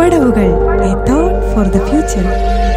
പടവുകൾ a thought for the future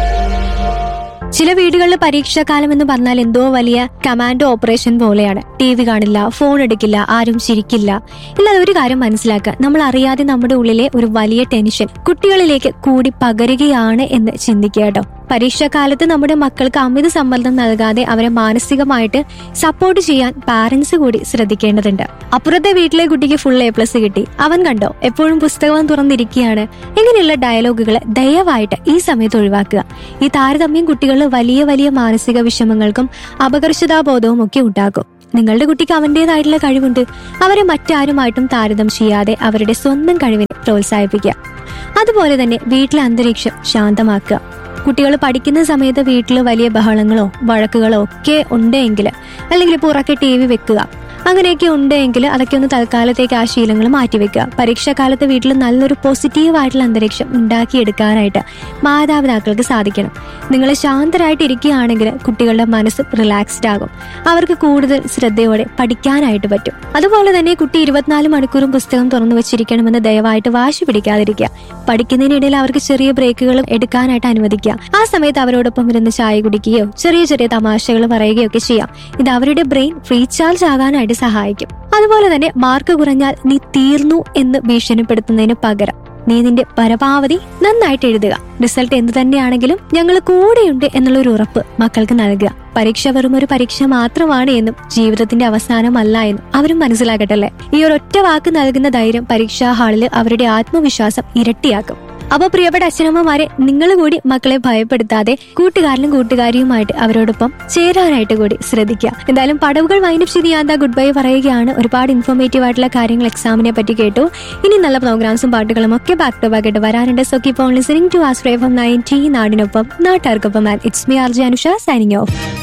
ചില വീടുകളിൽ പരീക്ഷാകാലം എന്ന് പറഞ്ഞാൽ എന്തോ വലിയ കമാൻഡോ ഓപ്പറേഷൻ പോലെയാണ് ടി വി കാണില്ല ഫോൺ എടുക്കില്ല ആരും ചിരിക്കില്ല ഇല്ലാതെ ഒരു കാര്യം മനസ്സിലാക്കുക നമ്മൾ അറിയാതെ നമ്മുടെ ഉള്ളിലെ ഒരു വലിയ ടെൻഷൻ കുട്ടികളിലേക്ക് കൂടി പകരുകയാണ് എന്ന് ചിന്തിക്കുക കേട്ടോ പരീക്ഷാകാലത്ത് നമ്മുടെ മക്കൾക്ക് അമിത സമ്മർദ്ദം നൽകാതെ അവരെ മാനസികമായിട്ട് സപ്പോർട്ട് ചെയ്യാൻ പാരന്റ്സ് കൂടി ശ്രദ്ധിക്കേണ്ടതുണ്ട് അപ്പുറത്തെ വീട്ടിലെ കുട്ടിക്ക് ഫുൾ എ പ്ലസ് കിട്ടി അവൻ കണ്ടോ എപ്പോഴും പുസ്തകം തുറന്നിരിക്കുകയാണ് ഇങ്ങനെയുള്ള ഡയലോഗുകൾ ദയവായിട്ട് ഈ സമയത്ത് ഒഴിവാക്കുക ഈ താരതമ്യം കുട്ടികളിൽ വലിയ വലിയ മാനസിക വിഷമങ്ങൾക്കും അപകർഷതാബോധവും ഒക്കെ ഉണ്ടാക്കും നിങ്ങളുടെ കുട്ടിക്ക് അവന്റേതായിട്ടുള്ള കഴിവുണ്ട് അവരെ മറ്റാരുമായിട്ടും താരതമ്യം ചെയ്യാതെ അവരുടെ സ്വന്തം കഴിവിനെ പ്രോത്സാഹിപ്പിക്കുക അതുപോലെ തന്നെ വീട്ടിലെ അന്തരീക്ഷം ശാന്തമാക്കുക കുട്ടികൾ പഠിക്കുന്ന സമയത്ത് വീട്ടിൽ വലിയ ബഹളങ്ങളോ വഴക്കുകളോ ഒക്കെ ഉണ്ടെങ്കിൽ അല്ലെങ്കിൽ ഇപ്പോൾ ഉറക്കെ ടി വി വെക്കുക അങ്ങനെയൊക്കെ ഉണ്ടെങ്കിൽ അതൊക്കെ ഒന്ന് തൽക്കാലത്തേക്ക് ആ ശീലങ്ങൾ മാറ്റിവെക്കുക പരീക്ഷാകാലത്ത് വീട്ടിൽ നല്ലൊരു പോസിറ്റീവ് ആയിട്ടുള്ള അന്തരീക്ഷം ഉണ്ടാക്കിയെടുക്കാനായിട്ട് മാതാപിതാക്കൾക്ക് സാധിക്കണം നിങ്ങൾ ശാന്തരായിട്ട് ഇരിക്കുകയാണെങ്കിൽ കുട്ടികളുടെ മനസ്സ് റിലാക്സ്ഡ് ആകും അവർക്ക് കൂടുതൽ ശ്രദ്ധയോടെ പഠിക്കാനായിട്ട് പറ്റും അതുപോലെ തന്നെ കുട്ടി ഇരുപത്തിനാല് മണിക്കൂറും പുസ്തകം തുറന്നു വെച്ചിരിക്കണമെന്ന് ദയവായിട്ട് വാശി പിടിക്കാതിരിക്കുക പഠിക്കുന്നതിനിടയിൽ അവർക്ക് ചെറിയ ബ്രേക്കുകൾ എടുക്കാനായിട്ട് അനുവദിക്കുക ആ സമയത്ത് അവരോടൊപ്പം ഇരുന്ന് ചായ കുടിക്കുകയോ ചെറിയ ചെറിയ തമാശകൾ പറയുകയോ ഒക്കെ ചെയ്യാം ഇത് അവരുടെ ബ്രെയിൻ റീചാർജ് ആകാനായിട്ട് സഹായിക്കും അതുപോലെ തന്നെ മാർക്ക് കുറഞ്ഞാൽ നീ തീർന്നു എന്ന് ഭീഷണിപ്പെടുത്തുന്നതിന് പകരം നീ നിന്റെ പരമാവധി നന്നായിട്ട് എഴുതുക റിസൾട്ട് എന്ത് തന്നെയാണെങ്കിലും ഞങ്ങൾ കൂടെയുണ്ട് എന്നുള്ള ഒരു ഉറപ്പ് മക്കൾക്ക് നൽകുക പരീക്ഷ വെറും ഒരു പരീക്ഷ മാത്രമാണ് എന്നും ജീവിതത്തിന്റെ അവസാനമല്ല എന്നും അവരും മനസ്സിലാക്കട്ടല്ലേ ഈ ഒരൊറ്റ വാക്ക് നൽകുന്ന ധൈര്യം പരീക്ഷാ ഹാളിൽ അവരുടെ ആത്മവിശ്വാസം ഇരട്ടിയാക്കും അപ്പോൾ പ്രിയപ്പെട്ട അച്ഛനമ്മമാരെ നിങ്ങൾ കൂടി മക്കളെ ഭയപ്പെടുത്താതെ കൂട്ടുകാരനും കൂട്ടുകാരിയുമായിട്ട് അവരോടൊപ്പം ചേരാനായിട്ട് കൂടി ശ്രദ്ധിക്കുക എന്തായാലും പടവുകൾ വൈൻഡപ്പ് ചെയ്ത് ഞാൻ ഗുഡ് ബൈ പറയുകയാണ് ഒരുപാട് ഇൻഫോർമേറ്റീവ് ആയിട്ടുള്ള കാര്യങ്ങൾ എക്സാമിനെ പറ്റി കേട്ടു ഇനി നല്ല പ്രോഗ്രാംസും പാട്ടുകളും ഒക്കെ ബാക്ക് ടു ബാക്ക് ആയിട്ട് വരാനുണ്ട് so keep on listening to ആസ്ട്രേ ഫ്രം നയൻറ്റി നാടിനൊപ്പം നാട്ടുകാർക്കൊപ്പം it's me R J Anusha signing of